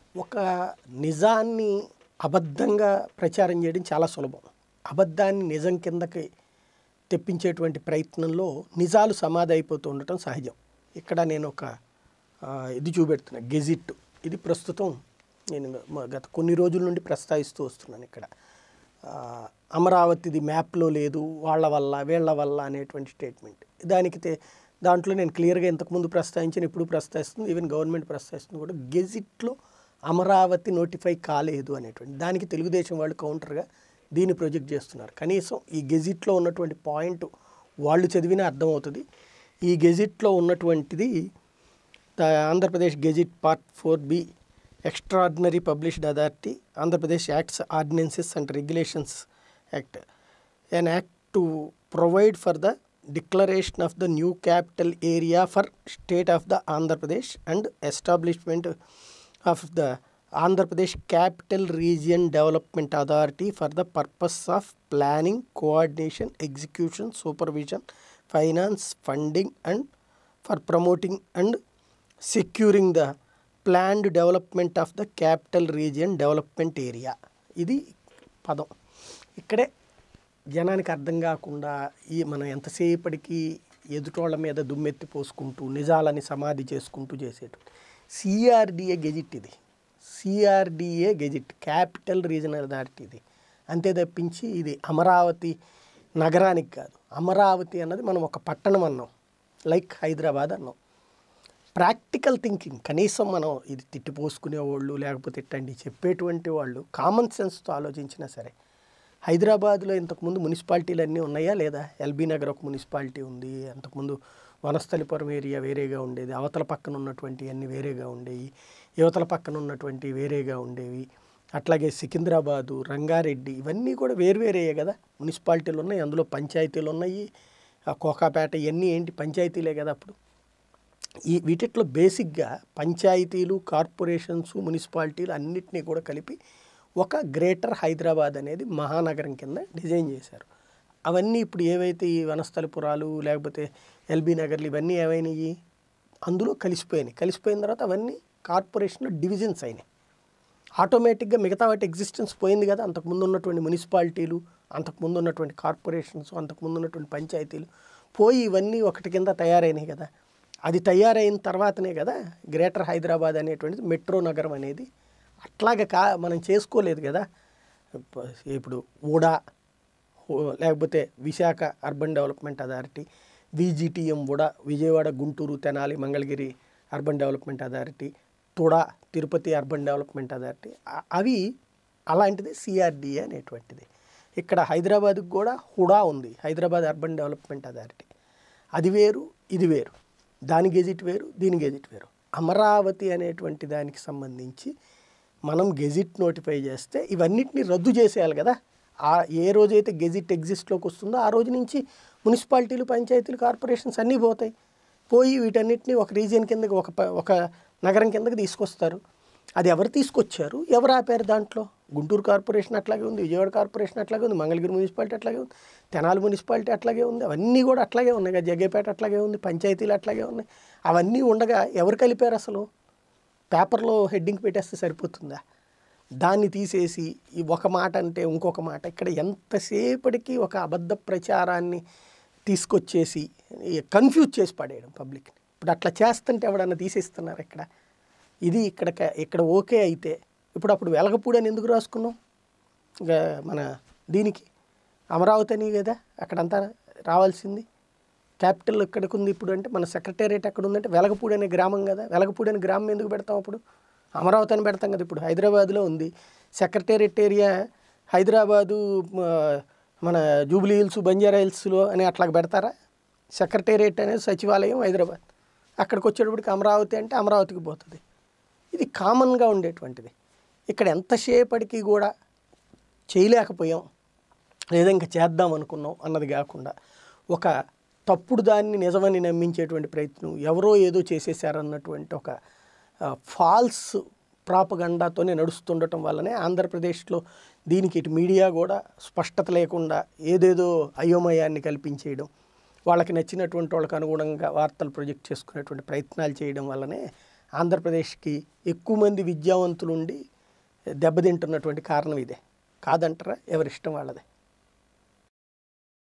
ఒక నిజాన్ని అబద్ధంగా ప్రచారం చేయడం చాలా సులభం అబద్ధాన్ని నిజం కిందకి తెప్పించేటువంటి ప్రయత్నంలో నిజాలు సమాధి అయిపోతూ ఉండటం సహజం ఇక్కడ నేను ఒక ఆ, ఇది చూపెడుతున్నా గెజిట్ ఇది ప్రస్తుతం నేను మ- గత కొన్ని రోజుల నుండి ప్రస్తావిస్తూ వస్తున్నాను ఇక్కడ ఆ, అమరావతిది మ్యాప్లో లేదు వాళ్ళ వల్ల వీళ్ళ వల్ల అనేటువంటి స్టేట్మెంట్ దానికి తే- దాంట్లో నేను క్లియర్గా ఇంతకుముందు ప్రస్తావించిన ఇప్పుడు ప్రస్తావిస్తుంది ఈవెన్ గవర్నమెంట్ ప్రస్తావిస్తుంది కూడా గెజిట్లో అమరావతి నోటిఫై కాలేదు అనేటువంటి దానికి తెలుగుదేశం వాళ్ళు కౌంటర్గా దీన్ని ప్రొజెక్ట్ చేస్తున్నారు కనీసం ఈ గెజిట్లో ఉన్నటువంటి పాయింట్ వాళ్ళు చదివినా అర్థమవుతుంది ఈ గెజిట్లో ఉన్నటువంటిది the Andhra Pradesh gazette part four B extraordinary published authority Andhra Pradesh acts ordinances and regulations act an act to provide for the declaration of the new capital area for state of the Andhra Pradesh and establishment of the Andhra Pradesh Capital Region Development Authority for the purpose of planning, coordination, execution, supervision, finance, funding and for promoting and securing the planned development of the capital region development area ఇది పదం ఇక్కడే జనానికి అర్థం కాకుండా ఈ మనం ఎంతసేపటికి ఎదుటోళ్ళ మీద దుమ్మెత్తి పోసుకుంటూ నిజాలని సమాధి చేసుకుంటూ చేసేటు సిఆర్డిఏ గెజిట్ ఇది CRDA gazette capital regional authority ఇది అంతే తప్పించి ఇది అమరావతి నగరానికి కాదు అమరావతి అన్నది మనం ఒక పట్టణం అన్నాం లైక్ హైదరాబాద్ అన్నాం ప్రాక్టికల్ థింకింగ్ కనీసం మనం ఇది తిట్టిపోసుకునేవాళ్ళు లేకపోతే ఇట్టండి చెప్పేటువంటి వాళ్ళు కామన్ సెన్స్తో ఆలోచించినా సరే హైదరాబాద్లో ఇంతకుముందు మున్సిపాలిటీలు అన్నీ ఉన్నాయా లేదా ఎల్బీ నగర్ ఒక మున్సిపాలిటీ ఉంది అంతకుముందు వనస్థలిపురం ఏరియా వేరేగా ఉండేది అవతల పక్కన ఉన్నటువంటి అన్ని వేరేగా ఉండేవి యువతల పక్కన ఉన్నటువంటి వేరేగా ఉండేవి అట్లాగే సికింద్రాబాదు రంగారెడ్డి ఇవన్నీ కూడా వేరువేరేయే కదా మున్సిపాలిటీలు ఉన్నాయి అందులో పంచాయతీలు ఉన్నాయి ఆ కోకాపేట ఇవన్నీ ఏంటి పంచాయతీలే కదా అప్పుడు ఈ వీటిట్లో బేసిక్గా పంచాయతీలు కార్పొరేషన్స్ మున్సిపాలిటీలు అన్నిటినీ కూడా కలిపి ఒక గ్రేటర్ హైదరాబాద్ అనేది మహానగరం కింద డిజైన్ చేశారు అవన్నీ ఇప్పుడు ఏవైతే ఈ వనస్థలిపురాలు లేకపోతే ఎల్బీ నగర్లు ఇవన్నీ ఏమైనాయి అందులో కలిసిపోయినాయి కలిసిపోయిన తర్వాత అవన్నీ కార్పొరేషన్లో డివిజన్స్ అయినాయి ఆటోమేటిక్గా మిగతా వాటి ఎగ్జిస్టెన్స్ పోయింది కదా అంతకుముందు ఉన్నటువంటి మున్సిపాలిటీలు అంతకుముందు ఉన్నటువంటి కార్పొరేషన్స్ అంతకుముందు ఉన్నటువంటి పంచాయతీలు పోయి ఇవన్నీ ఒకటి కింద తయారైనాయి కదా అది తయారైన తర్వాతనే కదా గ్రేటర్ హైదరాబాద్ అనేటువంటిది మెట్రో నగరం అనేది అట్లాగే కా మనం చేసుకోలేదు కదా ఇప్ప- ఇప్పుడు ఊడా ఓ- లేకపోతే Visakha urban development authority VGTM కూడా Vijayawada Guntur Tenali Mangalagiri urban development authority TUDA Tirupati urban development authority అ- అవి అలాంటిది సిఆర్డిఏ అనేటువంటిది ఇక్కడ హైదరాబాద్కి కూడా హుడా ఉంది హైదరాబాద్ అర్బన్ డెవలప్మెంట్ అథారిటీ అది వేరు ఇది వేరు దాని గెజిట్ వేరు దీని గెజిట్ వేరు అమరావతి అనేటువంటి దానికి సంబంధించి మనం గెజిట్ నోటిఫై చేస్తే ఇవన్నిటిని రద్దు చేసేయాలి కదా ఆ ఏ రోజైతే గెజిట్ ఎగ్జిస్ట్లోకి వస్తుందో ఆ రోజు నుంచి మున్సిపాలిటీలు పంచాయతీలు కార్పొరేషన్స్ అన్నీ పోతాయి పోయి వీటన్నిటిని ఒక రీజియన్ కిందకి ఒక ప- ఒక నగరం కిందకి తీసుకొస్తారు అది ఎవరు తీసుకొచ్చారు ఎవరు ఆపారు దాంట్లో గుంటూరు కార్పొరేషన్ అట్లాగే ఉంది విజయవాడ కార్పొరేషన్ అట్లాగే ఉంది మంగళగిరి మున్సిపాలిటీ అట్లాగే ఉంది తెనాలి మున్సిపాలిటీ అట్లాగే ఉంది అవన్నీ కూడా అట్లాగే ఉన్నాయి కదా జగ్గేపేట అట్లాగే ఉంది పంచాయతీలు అట్లాగే ఉన్నాయి అవన్నీ ఉండగా ఎవరు కలిపారు అసలు పేపర్లో హెడ్డింగ్ పెట్టేస్తే సరిపోతుందా దాన్ని తీసేసి ఈ ఒక మాట అంటే ఇంకొక మాట ఇక్కడ ఎంతసేపటికి ఒక అబద్ధ ప్రచారాన్ని తీసుకొచ్చేసి కన్ఫ్యూజ్ చేసి పడేయడం పబ్లిక్ని ఇప్పుడు అట్లా చేస్తుంటే ఎవడన్నా తీసేస్తున్నారు ఇక్కడ ఇది ఇక్కడ క- ఇక్కడ ఓకే అయితే ఇప్పుడు అప్పుడు వెలగపూడి అని ఎందుకు రాసుకున్నాం ఇంకా మన దీనికి అమరావతి అని కదా అక్కడంతా రావాల్సింది క్యాపిటల్ ఎక్కడికి ఉంది ఇప్పుడు అంటే మన సెక్రటేరియట్ ఎక్కడ ఉందంటే వెలగపూడి అనే గ్రామం కదా వెలగపూడి అనే గ్రామం ఎందుకు పెడతాం అప్పుడు అమరావతి అని పెడతాం కదా ఇప్పుడు హైదరాబాద్లో ఉంది సెక్రటేరియట్ ఏరియా హైదరాబాదు మ, మన జూబ్లీ హిల్స్ బంజారా హిల్స్లో అని అట్లా పెడతారా సెక్రటేరియట్ అనేది సచివాలయం హైదరాబాద్ అక్కడికి వచ్చేటప్పటికి అమరావతి అంటే అమరావతికి పోతుంది ఇది కామన్గా ఉండేటువంటిది ఇక్కడ ఎంతసేపటికి కూడా చేయలేకపోయాం లేదా ఇంకా చేద్దాం అనుకున్నాం అన్నది కాకుండా ఒక తప్పుడు దాన్ని నిజమని నమ్మించేటువంటి ప్రయత్నం ఎవరో ఏదో చేసేసారన్నటువంటి ఒక ఫాల్స్ ప్రాపగండాతోనే నడుస్తుండటం వల్లనే ఆంధ్రప్రదేశ్లో దీనికి ఇటు మీడియా కూడా స్పష్టత లేకుండా ఏదేదో అయోమయాన్ని కల్పించేయడం వాళ్ళకి నచ్చినటువంటి వాళ్ళకి అనుగుణంగా వార్తలు ప్రొజెక్ట్ చేసుకునేటువంటి ప్రయత్నాలు చేయడం వల్లనే ఆంధ్రప్రదేశ్కి ఎక్కువ మంది విద్యావంతులు ఉండి దెబ్బతింటున్నటువంటి కారణం ఇదే కాదంటారా ఎవరిష్టం వాళ్ళదే